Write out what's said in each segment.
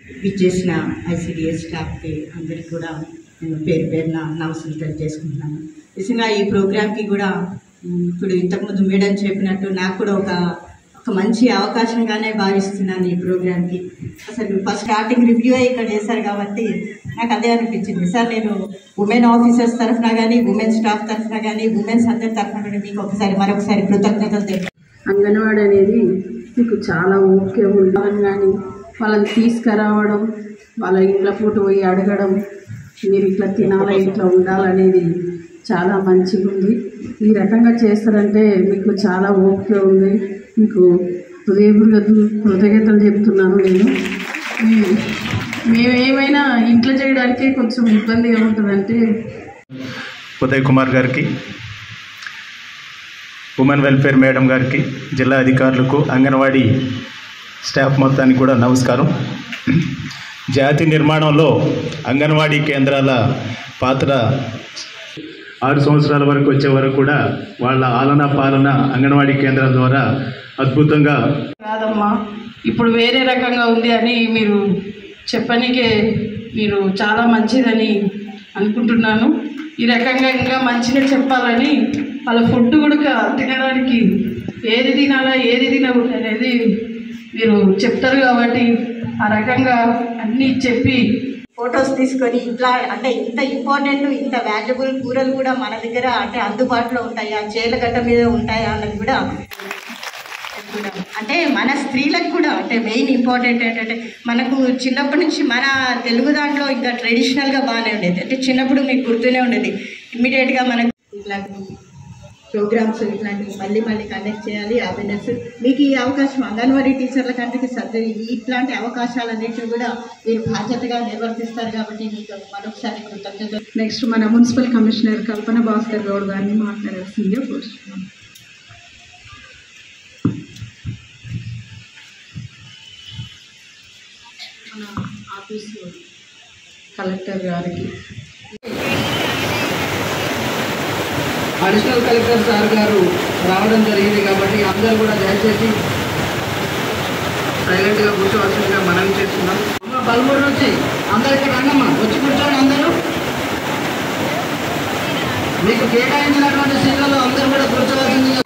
విచ్చేసిన ఐసిడిఎస్ స్టాఫ్కి అందరికీ కూడా నేను పేరు పేరున నమస్సులు తెలియజేసుకుంటున్నాను నిజంగా ఈ ప్రోగ్రామ్కి కూడా ఉమ్, ఇప్పుడు ఇంతకుముందు మేడం చెప్పినట్టు నాకు కూడా ఒక ఒక మంచి అవకాశంగానే భావిస్తున్నాను ఈ ప్రోగ్రామ్కి అసలు ఫస్ట్ స్టార్టింగ్ రివ్యూ ఇక్కడ చేశారు కాబట్టి నాకు అదే అనిపించింది సార్ నేను ఉమెన్ ఆఫీసర్స్ తరఫున కానీ ఉమెన్ స్టాఫ్ తరఫున కానీ ఉమెన్స్ అందరి తరఫున కానీ మీకు ఒకసారి మరొకసారి కృతజ్ఞతలు తెలుపు అంగన్వాడీ అనేది మీకు చాలా ఓకే ఉండాలని కానీ వాళ్ళని తీసుకురావడం వాళ్ళ ఇంట్లో పూట పోయి అడగడం మీరు ఇట్లా తినాలా ఇట్లా ఉండాలనేది చాలా మంచిగా ఉంది ఈ రకంగా చేస్తారంటే మీకు చాలా ఓకే ఉంది మీకు హృదయపూర్వక కృతజ్ఞతలు చెప్తున్నాను నేను మీ- మేము ఏమైనా ఇంట్లో చేయడానికే కొంచెం ఇబ్బందిగా ఉంటుందంటే ఉదయ్ కుమార్ గారికి ఉమెన్ వెల్ఫేర్ మేడం గారికి జిల్లా అధికారులకు అంగన్వాడీ స్టాఫ్ మొత్తానికి కూడా నమస్కారం జాతి నిర్మాణంలో అంగన్వాడీ కేంద్రాల పాత్ర ఆరు సంవత్సరాల వరకు వచ్చే వరకు కూడా వాళ్ళ ఆలన పాలన అంగన్వాడీ కేంద్రం ద్వారా అద్భుతంగా కాదమ్మా ఇప్పుడు వేరే రకంగా ఉంది అని మీరు చెప్పనికే మీరు చాలా మంచిదని అనుకుంటున్నాను ఈ రకంగా ఇంకా మంచిగా చెప్పాలని వాళ్ళ ఫుడ్ కూడా తినడానికి ఏది తినాలా ఏది తినకూడదు అనేది మీరు చెప్తారు కాబట్టి ఆ రకంగా అన్నీ చెప్పి ఫొటోస్ తీసుకొని ఇట్లా అంటే ఇంత ఇంపార్టెంట్ ఇంత వాల్యుబుల్ కూరలు కూడా మన దగ్గర అంటే అందుబాటులో ఉంటాయా చేలగడ్డ మీద ఉంటాయా అన్నది కూడా కూడా అంటే మన స్త్రీలకు కూడా అంటే మెయిన్ ఇంపార్టెంట్ ఏంటంటే మనకు చిన్నప్పటి నుంచి మన తెలుగు దాంట్లో ఇంకా ట్రెడిషనల్గా బాగానే ఉండేది అంటే చిన్నప్పుడు మీకు గుర్తూనే ఉండేది ఇమ్మీడియట్గా మనకు ఇట్లాంటి ప్రోగ్రామ్స్ ఇట్లాంటివి మళ్ళీ మళ్ళీ కండక్ట్ చేయాలి అవేర్నెస్ మీకు ఈ అవకాశం అంగన్వాడీ టీచర్ల కంటే సర్జరీ ఇట్లాంటి అవకాశాలన్నింటినీ కూడా మీరు బాధ్యతగా నిర్వర్తిస్తారు కాబట్టి మీకు మరొకసారి కృతజ్ఞతలు నెక్స్ట్ మన మున్సిపల్ కమిషనర్ కల్పన భాస్కర్ గౌడ్ గారిని మాట్లాడాల్సిందిగా కోరుతున్నాను మన ఆఫీసు కలెక్టర్ గారికి అడిషనల్ కలెక్టర్ సార్ గారు రావడం జరిగింది కాబట్టి అందరూ కూడా దయచేసి సైలెంట్గా కూర్చోవలసిందిగా మనవి చేస్తున్నాం అమ్మ పలుమూరు నుంచి అందరు ఇక్కడ రండమ్మా వచ్చి కూర్చోండి అందరూ మీకు కేటాయించినటువంటి సీట్లలో అందరూ కూడా కూర్చోవలసిందిగా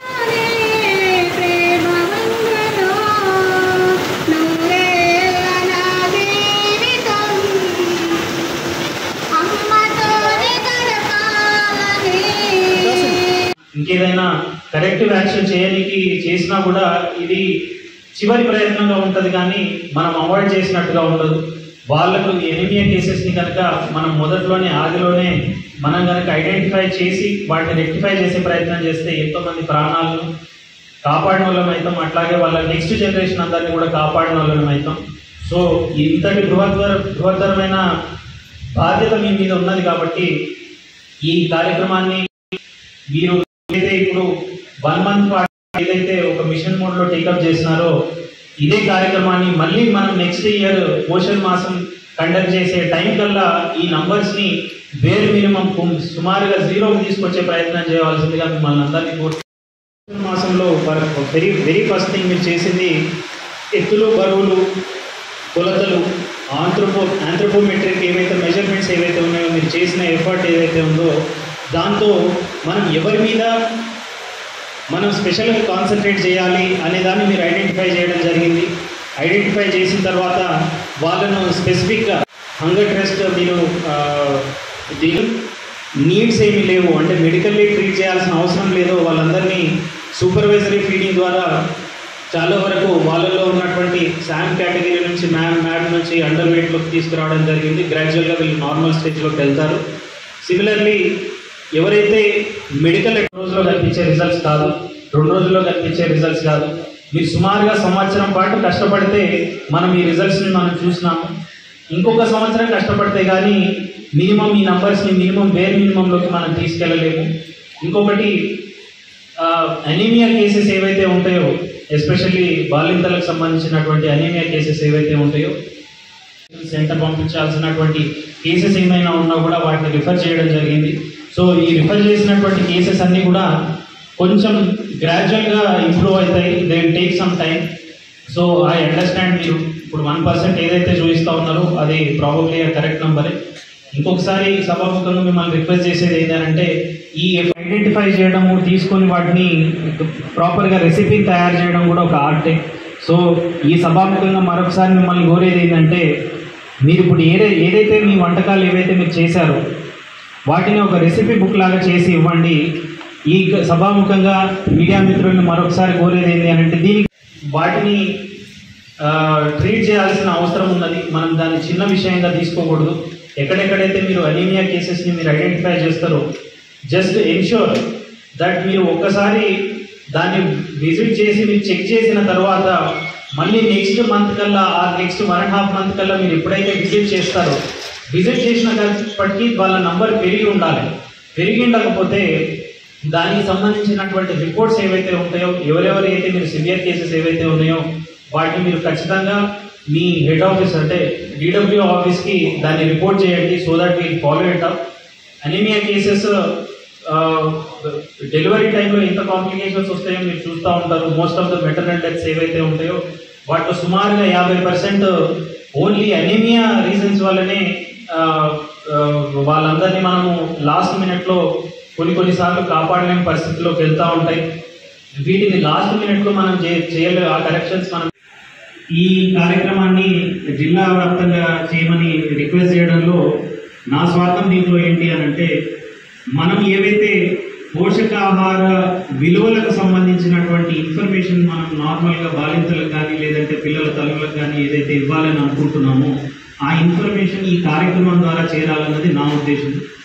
ఇంకేదైనా కరెక్టివ్ యాక్షన్ చేయడానికి చేసినా కూడా ఇది చివరి ప్రయత్నంగా ఉంటుంది కానీ మనం అవాయిడ్ చేసినట్టుగా ఉండదు వాళ్ళకు ఎనిమియా కేసెస్ని కనుక మనం మొదట్లోనే ఆదిలోనే మనం కనుక ఐడెంటిఫై చేసి వాటిని రెక్టిఫై చేసే ప్రయత్నం చేస్తే ఎంతోమంది ప్రాణాలను కాపాడిన వాళ్ళం అవుతాం అట్లాగే వాళ్ళ నెక్స్ట్ జనరేషన్ అందరినీ కూడా కాపాడిన వాళ్ళం అవుతాం సో ఇంతటి బృహత్తర బృహత్తరమైన బాధ్యత మీ మీద ఉన్నది కాబట్టి ఈ కార్యక్రమాన్ని మీరు ఏదైతే ఇప్పుడు వన్ మంత్ పాటు ఏదైతే ఒక మిషన్ మోడ్ లో టేకప్ చేసినారో ఇదే కార్యక్రమాన్ని మళ్ళీ మనం నెక్స్ట్ ఇయర్ పోషణ్ మాసం కండక్ట్ చేసే టైం కల్లా ఈ నంబర్స్ ని వేరు మినిమం సుమారుగా జీరోకి తీసుకొచ్చే ప్రయత్నం చేయవలసిందిగా మిమ్మల్ని అందరినీ కోరు పోషణ్ మాసంలో వెరీ వెరీ ఫస్ట్ థింగ్ మీరు చేసింది ఎత్తులు బరువులు కొలతలు ఆంథ్రోపో ఆంథ్రోపోమెట్రిక్ ఏవైతే మెజర్మెంట్స్ ఏవైతే ఉన్నాయో మీరు చేసిన ఎఫర్ట్ ఏదైతే ఉందో దాంతో మనం ఎవరి మీద మనం స్పెషల్గా కాన్సన్ట్రేట్ చేయాలి అనే దాన్ని మీరు ఐడెంటిఫై చేయడం జరిగింది ఐడెంటిఫై చేసిన తర్వాత వాళ్ళను స్పెసిఫిక్గా హంగర్ టెస్ట్ మీరు ఆ, దీని నీడ్స్ ఏమీ లేవు అంటే మెడికల్లీ ట్రీట్ చేయాల్సిన అవసరం లేదు వాళ్ళందరినీ సూపర్వైజరీ ఫీడింగ్ ద్వారా చాలా వరకు వాళ్ళలో ఉన్నటువంటి శామ్ కేటగిరీ నుంచి మ్యామ్ మ్యాడ్ నుంచి అండర్ వెయిట్లోకి తీసుకురావడం జరిగింది గ్రాడ్యువల్గా వీళ్ళు నార్మల్ స్టేజ్లోకి వెళ్తారు సిమిలర్లీ ఎవరైతే మెడికల్ రోజులో కనిపించే రిజల్ట్స్ కాదు రెండు రోజుల్లో కనిపించే రిజల్ట్స్ కాదు మీరు సుమారుగా సంవత్సరం పాటు కష్టపడితే మనం ఈ రిజల్ట్స్ని మనం చూసినాము ఇంకొక సంవత్సరం కష్టపడితే కానీ మినిమం ఈ నంబర్స్ని మినిమం వేర్ మినిమంలోకి మనం తీసుకెళ్ళలేము ఇంకొకటి అనీమియా కేసెస్ ఏవైతే ఉంటాయో ఎస్పెషల్లీ బాలింతలకు సంబంధించినటువంటి అనీమియా కేసెస్ ఏవైతే ఉంటాయో సెంటర్ పంపించాల్సినటువంటి కేసెస్ ఏమైనా ఉన్నా కూడా వాటిని రిఫర్ చేయడం జరిగింది సో ఈ రిఫర్ చేసినటువంటి కేసెస్ అన్నీ కూడా కొంచెం గ్రాడ్యువల్గా ఇంప్రూవ్ అవుతాయి they take some time so I understand మీరు ఇప్పుడు వన్ పర్సెంట్ ఏదైతే చూపిస్తూ ఉన్నారో అది ప్రాబబ్లీ కరెక్ట్ నెంబరే ఇంకొకసారి సభాముఖంగా మిమ్మల్ని రిక్వెస్ట్ చేసేది ఏంటంటే ఈ ఐడెంటిఫై చేయడము తీసుకొని వాటిని ప్రాపర్గా రెసిపీని తయారు చేయడం కూడా ఒక ఆర్టే సో ఈ సభాముఖంగా మరొకసారి మిమ్మల్ని కోరేది ఏంటంటే మీరు ఇప్పుడు ఏదై ఏదైతే మీ వంటకాలు ఏవైతే మీరు చేశారో వాటిని ఒక రెసిపీ బుక్ లాగా చేసి ఇవ్వండి ఈ గ- సభాముఖంగా మీడియా మిత్రులను మరొకసారి కోరేది ఏంటి అని అంటే దీనికి వాటిని ఆ, ట్రీట్ చేయాల్సిన అవసరం ఉన్నది మనం దాన్ని చిన్న విషయంగా తీసుకోకూడదు ఎక్కడెక్కడైతే మీరు అనీమియా కేసెస్ని మీరు ఐడెంటిఫై చేస్తారో జస్ట్ ఎన్ష్యూర్ దట్ మీరు ఒక్కసారి దాన్ని విజిట్ చేసి మీరు చెక్ చేసిన తర్వాత మళ్ళీ నెక్స్ట్ మంత్ కల్లా ఆ next one and half month కల్లా మీరు ఎప్పుడైతే విజిట్ చేస్తారో విజిట్ చేసినప్పటికీ వాళ్ళ నంబర్ పెరిగి ఉండాలి పెరిగి ఉండకపోతే దానికి సంబంధించినటువంటి రిపోర్ట్స్ ఏవైతే ఉంటాయో ఎవరెవరైతే మీరు సివియర్ కేసెస్ ఏవైతే ఉన్నాయో వాటిని మీరు ఖచ్చితంగా మీ హెడ్ ఆఫీస్ అంటే డిడబ్ల్యూ ఆఫీస్కి దాన్ని రిపోర్ట్ చేయండి so that we'll follow it up anaemia cases delivery టైంలో ఎంత కాంప్లికేషన్స్ వస్తాయో మీరు చూస్తూ ఉంటారు most of the maternal deaths ఏవైతే ఉంటాయో వాటిలో సుమారుగా యాభై పర్సెంట్ ఓన్లీ అనీమియా రీజన్స్ వల్లనే ఆ, ఆ, వాళ్ళందరినీ మనము లాస్ట్ మినిట్లో కొన్ని కొన్నిసార్లు కాపాడలేని పరిస్థితుల్లోకి వెళ్తూ ఉంటాయి వీటిని లాస్ట్ మినిట్లో మనం చే చేయలే ఆ కరెక్షన్స్ మనం ఈ కార్యక్రమాన్ని జిల్లా వ్యాప్తంగా చేయమని రిక్వెస్ట్ చేయడంలో నా స్వార్థం దీంట్లో ఏంటి అని అంటే మనం ఏవైతే పోషకాహార విలువలకు సంబంధించినటువంటి ఇన్ఫర్మేషన్ మనం నార్మల్గా బాలింతలకు కానీ లేదంటే పిల్లల తల్లులకు కానీ ఏదైతే ఇవ్వాలని అనుకుంటున్నామో ఆ ఇన్ఫర్మేషన్ ఈ కార్యక్రమం ద్వారా చేరాలన్నది నా ఉద్దేశం